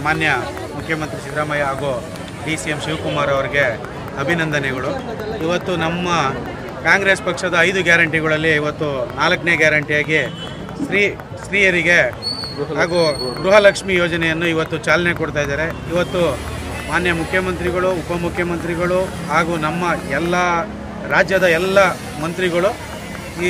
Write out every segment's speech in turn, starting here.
ಮಾನ್ಯ ಮುಖ್ಯಮಂತ್ರಿ ಸಿದ್ದರಾಮಯ್ಯ ಹಾಗೂ ಡಿ ಸಿ ಎಂ ಶಿವಕುಮಾರ್ ಅವರಿಗೆ ಅಭಿನಂದನೆಗಳು ಇವತ್ತು ನಮ್ಮ ಕಾಂಗ್ರೆಸ್ ಪಕ್ಷದ ಐದು ಗ್ಯಾರಂಟಿಗಳಲ್ಲಿ ಇವತ್ತು ನಾಲ್ಕನೇ ಗ್ಯಾರಂಟಿಯಾಗಿ ಸ್ತ್ರೀ ಸ್ತ್ರೀಯರಿಗೆ ಹಾಗೂ ಗೃಹಲಕ್ಷ್ಮಿ ಯೋಜನೆಯನ್ನು ಇವತ್ತು ಚಾಲನೆ ಕೊಡ್ತಾ ಇದ್ದಾರೆ ಇವತ್ತು ಮಾನ್ಯ ಮುಖ್ಯಮಂತ್ರಿಗಳು ಉಪಮುಖ್ಯಮಂತ್ರಿಗಳು ಹಾಗೂ ನಮ್ಮ ಎಲ್ಲ ರಾಜ್ಯದ ಎಲ್ಲ ಮಂತ್ರಿಗಳು ಈ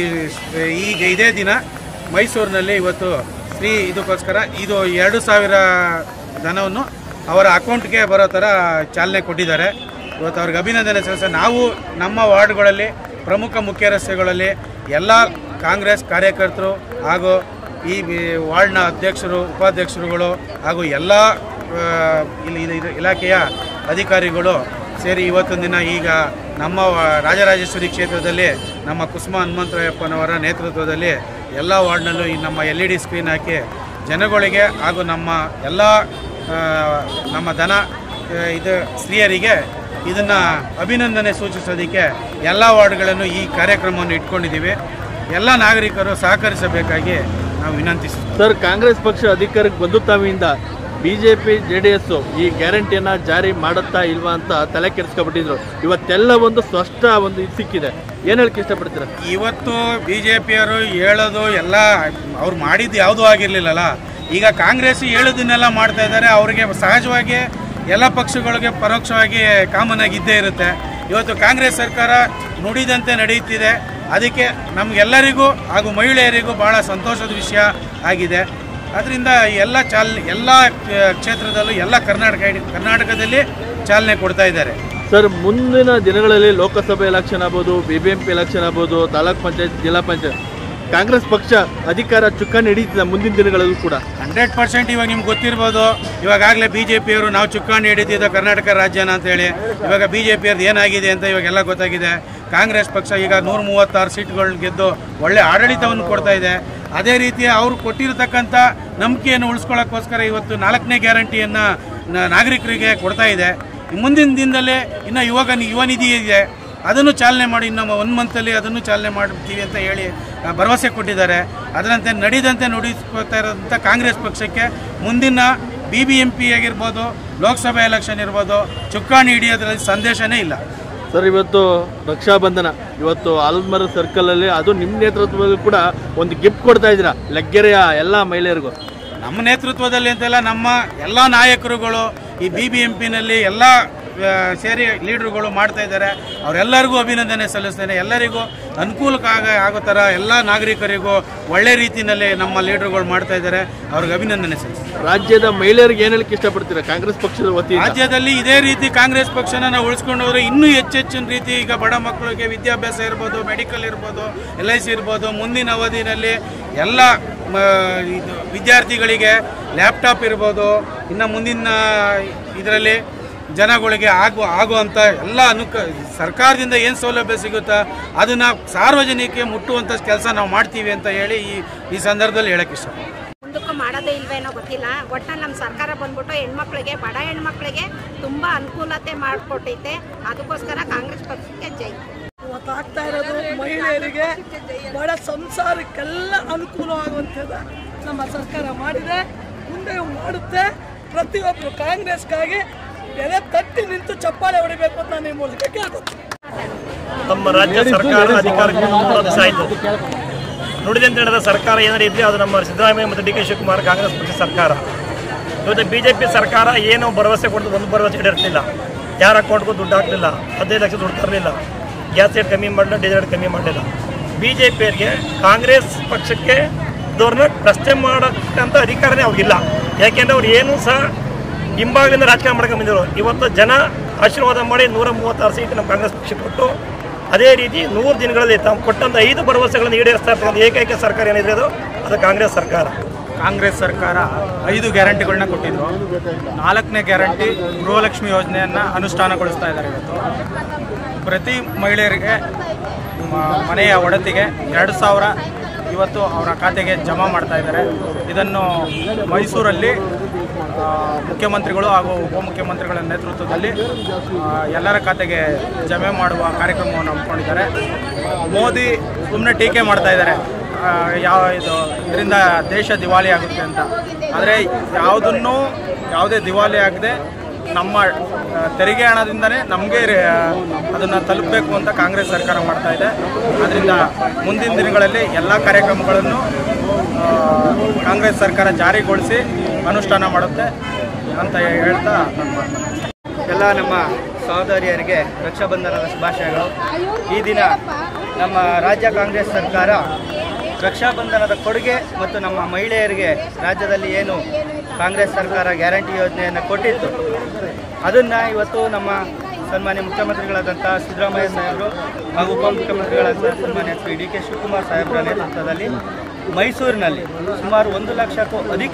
ಈಗ ಇದೇ ದಿನ ಮೈಸೂರಿನಲ್ಲಿ ಇವತ್ತು ಸ್ತ್ರೀ ಇದಕ್ಕೋಸ್ಕರ ಇದು ಎರಡು ಸಾವಿರ ಧನವನ್ನು ಅವರ ಅಕೌಂಟ್ಗೆ ಬರೋ ಥರ ಚಾಲನೆ ಕೊಟ್ಟಿದ್ದಾರೆ ಇವತ್ತು ಅವ್ರಿಗೆ ಅಭಿನಂದನೆ ಸಲ್ಲಿಸ ನಾವು ನಮ್ಮ ವಾರ್ಡ್ಗಳಲ್ಲಿ ಪ್ರಮುಖ ಮುಖ್ಯ ರಸ್ತೆಗಳಲ್ಲಿ ಎಲ್ಲ ಕಾಂಗ್ರೆಸ್ ಕಾರ್ಯಕರ್ತರು ಹಾಗೂ ಈ ವಿ- ವಾರ್ಡ್ನ ಅಧ್ಯಕ್ಷರು ಉಪಾಧ್ಯಕ್ಷರುಗಳು ಹಾಗೂ ಎಲ್ಲ ಆ, ಇಲ್ಲಿ ಇಲ್ಲಿ ಇಲಾಖೆಯ ಅಧಿಕಾರಿಗಳು ಸೇರಿ ಇವತ್ತೊಂದು ದಿನ ಈಗ ನಮ್ಮ ವ- ರಾಜರಾಜೇಶ್ವರಿ ಕ್ಷೇತ್ರದಲ್ಲಿ ನಮ್ಮ ಕುಸುಮ ಹನುಮಂತರಾಯಪ್ಪನವರ ನೇತೃತ್ವದಲ್ಲಿ ಎಲ್ಲ ವಾರ್ಡ್ನಲ್ಲೂ ಈ ನಮ್ಮ ಎಲ್ ಇ ಡಿ ಸ್ಕ್ರೀನ್ ಹಾಕಿ ಜನಗಳಿಗೆ ಹಾಗೂ ನಮ್ಮ ಎಲ್ಲ ಆ, ನಮ್ಮ ದನ ಆ, ಇದು ಸ್ತ್ರೀಯರಿಗೆ ಇದನ್ನು ಅಭಿನಂದನೆ ಸೂಚಿಸೋದಕ್ಕೆ ಎಲ್ಲ ವಾರ್ಡ್ಗಳನ್ನು ಈ ಕಾರ್ಯಕ್ರಮವನ್ನು ಇಟ್ಕೊಂಡಿದ್ದೀವಿ ಎಲ್ಲ ನಾಗರಿಕರು ಸಹಕರಿಸಬೇಕಾಗಿ ನಾವು ವಿನಂತಿಸುತ್ತೇವೆ ಸರ್ ಕಾಂಗ್ರೆಸ್ ಪಕ್ಷ ಅಧಿಕಾರಕ್ಕೆ ಬಂದು ತಾವಿಂದ ಬಿಜೆಪಿ ಜೆ ಡಿ ಎಸ್ ಈ ಗ್ಯಾರಂಟಿಯನ್ನ ಜಾರಿ ಮಾಡುತ್ತಾ ಇಲ್ವಾ ಅಂತ ತಲೆ ಕೆಡಿಸ್ಕೊಬಿಟ್ಟಿದ್ರು ಇವತ್ತೆಲ್ಲ ಒಂದು ಸ್ಪಷ್ಟ ಒಂದು ಇದು ಸಿಕ್ಕಿದೆ ಏನ್ ಹೇಳಕ್ ಇಷ್ಟಪಡ್ತೀರಾ ಇವತ್ತು ಬಿ ಜೆ ಪಿಯವರು ಹೇಳೋದು ಎಲ್ಲ ಅವ್ರು ಮಾಡಿದ್ದು ಯಾವುದೂ ಆಗಿರಲಿಲ್ಲಲ್ಲ ಈಗ ಕಾಂಗ್ರೆಸ್ ಹೇಳೋದನ್ನೆಲ್ಲ ಮಾಡ್ತಾ ಇದ್ದಾರೆ ಅವರಿಗೆ ಸಹಜವಾಗಿ ಎಲ್ಲ ಪಕ್ಷಗಳಿಗೆ ಪರೋಕ್ಷವಾಗಿ ಕಾಮನ್ ಆಗಿ ಇದ್ದೇ ಇರುತ್ತೆ ಇವತ್ತು ಕಾಂಗ್ರೆಸ್ ಸರ್ಕಾರ ನುಡಿದಂತೆ ನಡೆಯುತ್ತಿದೆ ಅದಕ್ಕೆ ನಮಗೆಲ್ಲರಿಗೂ ಹಾಗೂ ಮಹಿಳೆಯರಿಗೂ ಬಹಳ ಸಂತೋಷದ ವಿಷಯ ಆಗಿದೆ ಅದರಿಂದ ಎಲ್ಲ ಚಾಲ್ ಎಲ್ಲ ಕ್ಷೇತ್ರದಲ್ಲೂ ಎಲ್ಲ ಕರ್ನಾಟಕ ಕರ್ನಾಟಕದಲ್ಲಿ ಚಾಲನೆ ಕೊಡ್ತಾ ಇದ್ದಾರೆ ಸರ್ ಮುಂದಿನ ದಿನಗಳಲ್ಲಿ ಲೋಕಸಭೆ ಎಲೆಕ್ಷನ್ ಆಗ್ಬೋದು B B M P election ಆಗ್ಬೋದು ತಾಲೂಕ್ ಪಂಚಾಯತ್ ಜಿಲ್ಲಾ ಪಂಚಾಯತ್ ಕಾಂಗ್ರೆಸ್ ಪಕ್ಷ ಅಧಿಕಾರ ಚುಕ್ಕಾಣಿ ಹಿಡಿತದೆ ಮುಂದಿನ ದಿನಗಳಲ್ಲೂ ಕೂಡ ಹಂಡ್ರೆಡ್ ಪರ್ಸೆಂಟ್ ಇವಾಗ ನಿಮ್ಗೆ ಗೊತ್ತಿರ್ಬೋದು ಇವಾಗಲೇ ಬಿ ಜೆ ಪಿಯವರು ನಾವು ಚುಕ್ಕಾಣಿ ಹಿಡಿದಿದ್ದ ಕರ್ನಾಟಕ ರಾಜ್ಯನ ಅಂತೇಳಿ ಇವಾಗ ಬಿ ಜೆ ಪಿಯವ್ರದ್ದು ಏನಾಗಿದೆ ಅಂತ ಇವಾಗೆಲ್ಲ ಗೊತ್ತಾಗಿದೆ ಕಾಂಗ್ರೆಸ್ ಪಕ್ಷ ಈಗ ನೂರ ಮೂವತ್ತಾರು ಸೀಟ್ಗಳನ್ನ ಗೆದ್ದು ಒಳ್ಳೆ ಆಡಳಿತವನ್ನು ಕೊಡ್ತಾ ಇದೆ ಅದೇ ರೀತಿ ಅವರು ಕೊಟ್ಟಿರತಕ್ಕಂಥ ನಂಬಿಕೆಯನ್ನು ಉಳಿಸ್ಕೊಳ್ಳೋಕ್ಕೋಸ್ಕರ ಇವತ್ತು ನಾಲ್ಕನೇ ಗ್ಯಾರಂಟಿಯನ್ನು ನಾಗರಿಕರಿಗೆ ಕೊಡ್ತಾ ಇದೆ ಮುಂದಿನ ದಿನದಲ್ಲೇ ಇನ್ನು ಯುವಕ ಯುವ ನಿಧಿ ಇದೆ ಅದನ್ನು ಚಾಲನೆ ಮಾಡಿ ನಮ್ಮ ಒನ್ ಮಂತಲ್ಲಿ ಅದನ್ನು ಚಾಲನೆ ಮಾಡ್ತೀವಿ ಅಂತ ಹೇಳಿ ಆ, ಭರವಸೆ ಕೊಟ್ಟಿದ್ದಾರೆ ಅದರಂತೆ ನಡಿದಂತೆ ನುಡಿಸ್ಕೊತಾ ಇರೋಂಥ ಕಾಂಗ್ರೆಸ್ ಪಕ್ಷಕ್ಕೆ ಮುಂದಿನ ಬಿ ಬಿ ಎಂ ಪಿ ಆಗಿರ್ಬೋದು ಲೋಕಸಭಾ ಎಲೆಕ್ಷನ್ ಇರ್ಬೋದು ಚುಕ್ಕಾಣಿ ಹಿಡಿಯೋದ್ರಲ್ಲಿ ಸಂದೇಶನೇ ಇಲ್ಲ ಸರ್ ಇವತ್ತು ರಕ್ಷಾಬಂಧನ ಇವತ್ತು ಆಲ್ಮರ ಸರ್ಕಲ್ ಅಲ್ಲಿ ಅದು ನಿಮ್ಮ ನೇತೃತ್ವದಲ್ಲಿ ಕೂಡ ಒಂದು ಗಿಫ್ಟ್ ಕೊಡ್ತಾ ಇದ್ದೀರಾ ಲಗ್ಗೆರೆಯ ಎಲ್ಲ ಮಹಿಳೆಯರಿಗೂ ನಮ್ಮ ನೇತೃತ್ವದಲ್ಲಿ ಅಂತೆಲ್ಲ ನಮ್ಮ ಎಲ್ಲ ನಾಯಕರುಗಳು ಈ ಬಿ ಬಿ ಎಂ ಪಿನಲ್ಲಿ ಎಲ್ಲ ಆ, ಸೇರಿ ಲೀಡ್ರುಗಳು ಮಾಡ್ತಾ ಇದ್ದಾರೆ ಅವರೆಲ್ಲರಿಗೂ ಅಭಿನಂದನೆ ಸಲ್ಲಿಸ್ತೇನೆ ಎಲ್ಲರಿಗೂ ಅನುಕೂಲಕ್ಕಾಗ ಆಗೋ ಥರ ಎಲ್ಲ ನಾಗರಿಕರಿಗೂ ಒಳ್ಳೆ ರೀತಿಯಲ್ಲಿ ನಮ್ಮ ಲೀಡ್ರುಗಳು ಮಾಡ್ತಾ ಇದ್ದಾರೆ ಅವ್ರಿಗೆ ಅಭಿನಂದನೆ ಸಲ್ಲಿಸ್ತೇನೆ ರಾಜ್ಯದ ಮಹಿಳೆಯರಿಗೆ ಏನ್ ಹೇಳಕ್ ಇಷ್ಟಪಡ್ತೀರಾ ಕಾಂಗ್ರೆಸ್ ಪಕ್ಷದ ವತಿಯಿಂದ ರಾಜ್ಯದಲ್ಲಿ ಇದೇ ರೀತಿ ಕಾಂಗ್ರೆಸ್ ಪಕ್ಷನ ನಾವು ಉಳಿಸ್ಕೊಂಡು ಹೋದ್ರೆ ಇನ್ನೂ ಹೆಚ್ಚೆಚ್ಚಿನ ರೀತಿ ಈಗ ಬಡ ಮಕ್ಕಳಿಗೆ ವಿದ್ಯಾಭ್ಯಾಸ ಇರ್ಬೋದು ಮೆಡಿಕಲ್ ಇರ್ಬೋದು ಎಲ್ ಐ ಸಿ ಇರ್ಬೋದು ಮುಂದಿನ ಅವಧಿನಲ್ಲಿ ಎಲ್ಲ ಮ, ಇದು ವಿದ್ಯಾರ್ಥಿಗಳಿಗೆ ಲ್ಯಾಪ್ಟಾಪ್ ಇರ್ಬೋದು ಇನ್ನು ಮುಂದಿನ ಇದರಲ್ಲಿ ಜನಗಳಿಗೆ ಆಗು ಆಗುವಂಥ ಎಲ್ಲ ಅನುಕ ಸರ್ಕಾರದಿಂದ ಏನು ಸೌಲಭ್ಯ ಸಿಗುತ್ತೋ ಅದನ್ನು ಸಾರ್ವಜನಿಕ ಮುಟ್ಟುವಂಥ ಕೆಲಸ ನಾವು ಮಾಡ್ತೀವಿ ಅಂತ ಹೇಳಿ ಈ ಈ ಸಂದರ್ಭದಲ್ಲಿ ಹೇಳಕ್ಕೆ ಇಷ್ಟಪಡ್ತೀನಿ ಮುಂದಕ್ಕೂ ಮಾಡೋದೇ ಇಲ್ವೇನೋ ಗೊತ್ತಿಲ್ಲ ಒಟ್ನಲ್ಲಿ ನಮ್ಮ ಸರ್ಕಾರ ಬಂದ್ಬಿಟ್ಟು ಹೆಣ್ಮಕ್ಳಿಗೆ ಬಡ ಹೆಣ್ಮಕ್ಳಿಗೆ ತುಂಬ ಅನುಕೂಲತೆ ಮಾಡಿಕೊಟ್ಟೈತೆ ಅದಕ್ಕೋಸ್ಕರ ಕಾಂಗ್ರೆಸ್ ಪಕ್ಷಕ್ಕೆ ಜೈ ಇವತ್ತಾಗ್ತಾ ಇರೋದು ಮಹಿಳೆಯರಿಗೆ ಬಡ ಸಂಸಾರಕ್ಕೆಲ್ಲ ಅನುಕೂಲವಾಗುವಂಥದ್ದು ನಮ್ಮ ಸರ್ಕಾರ ಮಾಡಿದೆ ಮುಂದೆ ಮಾಡುತ್ತೆ ಪ್ರತಿಯೊಬ್ಬರು ಕಾಂಗ್ರೆಸ್ಗಾಗಿ ಎದೆ ತಟ್ಟಿ ನಿಂತು ಚಪ್ಪಾಳೆ ಹೊಡಿಬೇಕು ಅಂತ ನಾನು ಈ ಮೂಲಕ ಕೇಳ್ಕೊತೀನಿ ನಮ್ಮ ರಾಜ್ಯ ಸರ್ಕಾರ ಅಧಿಕಾರಕ್ಕೆ ಮೂರು ವರ್ಷ ಆಯಿತು ನುಡಿದಂತೆ ನಡೆದ ಸರ್ಕಾರ ಏನಾರು ಇದ್ರೆ ಅದು ನಮ್ಮ ಸಿದ್ದರಾಮಯ್ಯ ಮತ್ತು ಡಿ ಕೆ ಶಿವಕುಮಾರ್ ಕಾಂಗ್ರೆಸ್ ಪಕ್ಷ ಸರ್ಕಾರ ಇವತ್ತು ಬಿ ಜೆ ಪಿ ಸರ್ಕಾರ ಏನು ಭರವಸೆ ಕೊಟ್ಟು ಒಂದು ಭರವಸೆ ಈಡೇರಿಸಲಿಲ್ಲ ಯಾರ ಅಕೌಂಟ್ಗೂ ದುಡ್ಡು ಹಾಕಲಿಲ್ಲ ಹದಿನೈದು ಲಕ್ಷ ದುಡ್ಡು ತರಲಿಲ್ಲ ಗ್ಯಾಸ್ ರೇಟ್ ಕಮ್ಮಿ ಮಾಡಲಿಲ್ಲ ಡೀಸೆಲ್ ರೇಟ್ ಕಮ್ಮಿ ಮಾಡಲಿಲ್ಲ ಬಿ ಜೆ ಪಿಯವರಿಗೆ ಕಾಂಗ್ರೆಸ್ ಪಕ್ಷಕ್ಕೆ ಇದ್ದವ್ರನ್ನ ಪ್ರಶ್ನೆ ಮಾಡೋಕ್ಕಂಥ ಅಧಿಕಾರನೇ ಅವ್ರಿಗಿಲ್ಲ ಯಾಕೆಂದ್ರೆ ಅವ್ರು ಏನೂ ಸಹ ಹಿಂಭಾಗದಿಂದ ರಾಜಕಾರಣ ಮಾಡ್ಕೊಂಡು ಬಂದಿದ್ರು ಇವತ್ತು ಜನ ಆಶೀರ್ವಾದ ಮಾಡಿ ನೂರ ಮೂವತ್ತಾರು ಸೀಟ್ ನಮ್ಮ ಕಾಂಗ್ರೆಸ್ ಪಕ್ಷ ಕೊಟ್ಟು ಅದೇ ರೀತಿ ನೂರು ದಿನಗಳಲ್ಲಿ ತಾವು ಕೊಟ್ಟಂಥ ಐದು ಭರವಸೆಗಳನ್ನು ಈಡೇರಿಸ್ತಾ ಇರ್ತಕ್ಕಂಥ ಏಕೈಕ ಸರ್ಕಾರ ಏನಿದೆ ಅದು ಅದು ಕಾಂಗ್ರೆಸ್ ಸರ್ಕಾರ ಕಾಂಗ್ರೆಸ್ ಸರ್ಕಾರ ಐದು ಗ್ಯಾರಂಟಿಗಳನ್ನ ಕೊಟ್ಟಿದ್ರು ನಾಲ್ಕನೇ ಗ್ಯಾರಂಟಿ ಗೃಹಲಕ್ಷ್ಮಿ ಯೋಜನೆಯನ್ನು ಅನುಷ್ಠಾನಗೊಳಿಸ್ತಾ ಇದ್ದಾರೆ ಇವತ್ತು ಪ್ರತಿ ಮಹಿಳೆಯರಿಗೆ ಮ- ಮನೆಯ ಒಡತಿಗೆ ಎರಡು ಸಾವಿರ ಇವತ್ತು ಅವರ ಖಾತೆಗೆ ಜಮಾ ಮಾಡ್ತಾ ಇದ್ದಾರೆ ಇದನ್ನು ಮೈಸೂರಲ್ಲಿ ಆ, ಮುಖ್ಯಮಂತ್ರಿಗಳು ಹಾಗೂ ಉಪಮುಖ್ಯಮಂತ್ರಿಗಳ ನೇತೃತ್ವದಲ್ಲಿ ಆ, ಎಲ್ಲರ ಖಾತೆಗೆ ಜಮೆ ಮಾಡುವ ಕಾರ್ಯಕ್ರಮವನ್ನು ಹಮ್ಮಿಕೊಂಡಿದ್ದಾರೆ ಮೋದಿ ಸುಮ್ಮನೆ ಟೀಕೆ ಮಾಡ್ತಾ ಇದ್ದಾರೆ ಆ, ಯಾವ ಇದು ಇದರಿಂದ ದೇಶ ದಿವಾಳಿ ಆಗುತ್ತೆ ಅಂತ ಆದರೆ ಯಾವುದನ್ನು ಯಾವುದೇ ದಿವಾಳಿ ಆಗದೆ ನಮ್ಮ ಆ, ತೆರಿಗೆ ಹಣದಿಂದನೇ ನಮಗೆ ಅದನ್ನು ತಲುಪಬೇಕು ಅಂತ ಕಾಂಗ್ರೆಸ್ ಸರ್ಕಾರ ಮಾಡ್ತಾ ಇದೆ ಅದರಿಂದ ಮುಂದಿನ ದಿನಗಳಲ್ಲಿ ಎಲ್ಲ ಕಾರ್ಯಕ್ರಮಗಳನ್ನು ಆ, ಕಾಂಗ್ರೆಸ್ ಸರ್ಕಾರ ಜಾರಿಗೊಳಿಸಿ ಅನುಷ್ಠಾನ ಮಾಡುತ್ತೆ ಅಂತ ಹೇಳ್ತಾ ನನ್ನ ಮಾತು ಎಲ್ಲ ನಮ್ಮ ಸಹೋದರಿಯರಿಗೆ ರಕ್ಷಾಬಂಧನದ ಶುಭಾಶಯಗಳು ಈ ದಿನ ನಮ್ಮ ರಾಜ್ಯ ಕಾಂಗ್ರೆಸ್ ಸರ್ಕಾರ ರಕ್ಷಾಬಂಧನದ ಕೊಡುಗೆ ಮತ್ತು ನಮ್ಮ ಮಹಿಳೆಯರಿಗೆ ರಾಜ್ಯದಲ್ಲಿ ಏನು ಕಾಂಗ್ರೆಸ್ ಸರ್ಕಾರ ಗ್ಯಾರಂಟಿ ಯೋಜನೆಯನ್ನು ಕೊಟ್ಟಿತ್ತು ಅದನ್ನು ಇವತ್ತು ನಮ್ಮ ಸನ್ಮಾನ್ಯ ಮುಖ್ಯಮಂತ್ರಿಗಳಾದಂಥ ಸಿದ್ದರಾಮಯ್ಯ ಸಾಹೇಬರು ಹಾಗೂ ಉಪಮುಖ್ಯಮಂತ್ರಿಗಳಾದಂಥ ಸನ್ಮಾನ್ಯ ಶ್ರೀ ಡಿ ಕೆ ಶಿವಕುಮಾರ್ ಸಾಹೇಬರ ನೇತೃತ್ವದಲ್ಲಿ ಮೈಸೂರಿನಲ್ಲಿ ಸುಮಾರು ಒಂದು ಲಕ್ಷಕ್ಕೂ ಅಧಿಕ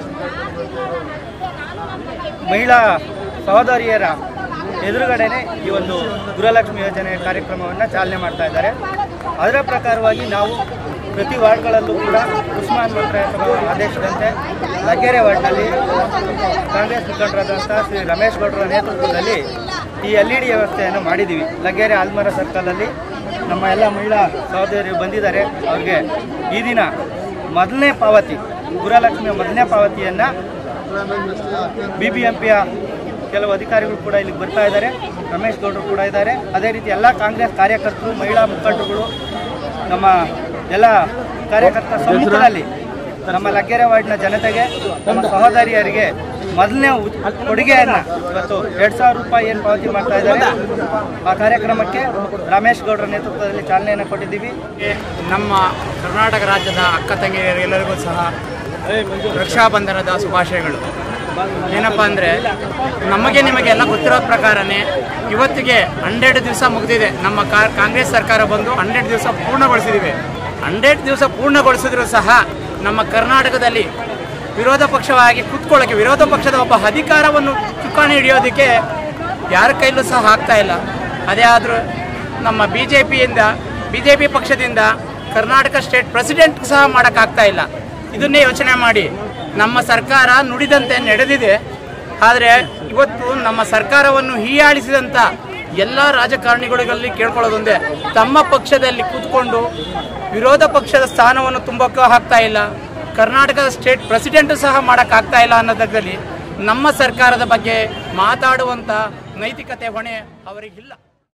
ಮಹಿಳಾ ಸಹೋದರಿಯರ ಎದುರುಗಡೆನೆ ಈ ಒಂದು ಗೃಹಲಕ್ಷ್ಮಿ ಯೋಜನೆ ಕಾರ್ಯಕ್ರಮವನ್ನು ಚಾಲನೆ ಮಾಡ್ತಾ ಇದ್ದಾರೆ ಅದರ ಪ್ರಕಾರವಾಗಿ ನಾವು ಪ್ರತಿ ವಾರ್ಡ್ಗಳಲ್ಲೂ ಕೂಡ ಉಸ್ಮಾನ್ ಮಂತ್ರಾಲಯ ಆದೇಶದಂತೆ ಲಗ್ಗೆರೆ ವಾರ್ಡ್ನಲ್ಲಿ ಕಾಂಗ್ರೆಸ್ ಮುಖಂಡರಾದಂಥ ಶ್ರೀ ರಮೇಶ್ ಗೌಡರ ನೇತೃತ್ವದಲ್ಲಿ ಈ ಎಲ್ ಇ ಡಿ ವ್ಯವಸ್ಥೆಯನ್ನು ಮಾಡಿದ್ದೀವಿ ಲಗ್ಗೆರೆ ಆಲ್ಮರ ಸರ್ಕಲಲ್ಲಿ ನಮ್ಮ ಎಲ್ಲ ಮಹಿಳಾ ಸಹೋದರಿಯರು ಬಂದಿದ್ದಾರೆ ಅವ್ರಿಗೆ ಈ ದಿನ ಮೊದಲನೇ ಪಾವತಿ ಗೃಹಲಕ್ಷ್ಮಿಯ ಮೊದಲನೇ ಪಾವತಿಯನ್ನು ಬಿ ಬಿ ಎಂ ಪಿಯ ಕೆಲವು ಅಧಿಕಾರಿಗಳು ಕೂಡ ಇಲ್ಲಿಗೆ ಬರ್ತಾ ಇದ್ದಾರೆ ರಮೇಶ್ ಗೌಡರು ಕೂಡ ಇದ್ದಾರೆ ಅದೇ ರೀತಿ ಎಲ್ಲ ಕಾಂಗ್ರೆಸ್ ಕಾರ್ಯಕರ್ತರು ಮಹಿಳಾ ಮುಖಂಡರುಗಳು ನಮ್ಮ ಎಲ್ಲ ಕಾರ್ಯಕರ್ತರ ಸಮ್ಮುಖದಲ್ಲಿ ನಮ್ಮ ಲಗ್ಗೆರೆ ವಾರ್ಡ್ನ ಜನತೆಗೆ ನಮ್ಮ ಸಹೋದರಿಯರಿಗೆ ಮೊದಲನೇ ಉ- ಕೊಡುಗೆಯನ್ನು ಇವತ್ತು ಎರಡು ಸಾವಿರ ರೂಪಾಯಿ ಏನು ಪಾವತಿ ಮಾಡ್ತಾ ಇದ್ದಾರೆ ಆ ಕಾರ್ಯಕ್ರಮಕ್ಕೆ ರಮೇಶ್ ಗೌಡರ ನೇತೃತ್ವದಲ್ಲಿ ಚಾಲನೆಯನ್ನು ಕೊಟ್ಟಿದ್ದೀವಿ ನಮ್ಮ ಕರ್ನಾಟಕ ರಾಜ್ಯದ ಅಕ್ಕ ತಂಗಿಯರೆಲ್ಲರಿಗೂ ಸಹ ರಕ್ಷಾಬಂಧನದ ಶುಭಾಶಯಗಳು ಏನಪ್ಪ ಅಂದರೆ ನಮಗೆ ನಿಮಗೆಲ್ಲ ಗೊತ್ತಿರೋ ಪ್ರಕಾರನೇ ಇವತ್ತಿಗೆ ಹಂಡ್ರೆಡ್ ದಿವಸ ಮುಗಿದಿದೆ ನಮ್ಮ ಕಾ ಕಾಂಗ್ರೆಸ್ ಸರ್ಕಾರ ಬಂದು ಹಂಡ್ರೆಡ್ ದಿವಸ ಪೂರ್ಣಗೊಳಿಸಿದ್ದೀವಿ ಹಂಡ್ರೆಡ್ ದಿವಸ ಪೂರ್ಣಗೊಳಿಸಿದ್ರು ಸಹ ನಮ್ಮ ಕರ್ನಾಟಕದಲ್ಲಿ ವಿರೋಧ ಪಕ್ಷವಾಗಿ ಕೂತ್ಕೊಳ್ಳೋಕ್ಕೆ ವಿರೋಧ ಪಕ್ಷದ ಒಬ್ಬ ಅಧಿಕಾರವನ್ನು ಚುಕ್ಕಾಣಿ ಹಿಡಿಯೋದಕ್ಕೆ ಯಾರ ಕೈಲೂ ಸಹ ಆಗ್ತಾ ಇಲ್ಲ ಅದೇ ಆದರೂ ನಮ್ಮ ಬಿ ಜೆ ಪಿಯಿಂದ ಬಿ ಜೆ ಪಿ ಪಕ್ಷದಿಂದ ಕರ್ನಾಟಕ ಸ್ಟೇಟ್ ಪ್ರೆಸಿಡೆಂಟ್ ಸಹ ಮಾಡೋಕ್ಕಾಗ್ತಾ ಇಲ್ಲ ಇದನ್ನೇ ಯೋಚನೆ ಮಾಡಿ ನಮ್ಮ ಸರ್ಕಾರ ನುಡಿದಂತೆ ನಡೆದಿದೆ ಆದರೆ ಇವತ್ತು ನಮ್ಮ ಸರ್ಕಾರವನ್ನು ಹೀಯಾಳಿಸಿದಂಥ ಎಲ್ಲ ರಾಜಕಾರಣಿಗಳಲ್ಲಿ ಕೇಳ್ಕೊಳ್ಳೋದೊಂದೇ ತಮ್ಮ ಪಕ್ಷದಲ್ಲಿ ಕೂತ್ಕೊಂಡು ವಿರೋಧ ಪಕ್ಷದ ಸ್ಥಾನವನ್ನು ತುಂಬಕ್ಕೂ ಆಗ್ತಾ ಇಲ್ಲ ಕರ್ನಾಟಕದ ಸ್ಟೇಟ್ ಪ್ರೆಸಿಡೆಂಟು ಸಹ ಮಾಡೋಕ್ಕಾಗ್ತಾ ಇಲ್ಲ ಅನ್ನೋದರಲ್ಲಿ ನಮ್ಮ ಸರ್ಕಾರದ ಬಗ್ಗೆ ಮಾತಾಡುವಂಥ ನೈತಿಕತೆ ಹೊಣೆ ಅವರಿಗಿಲ್ಲ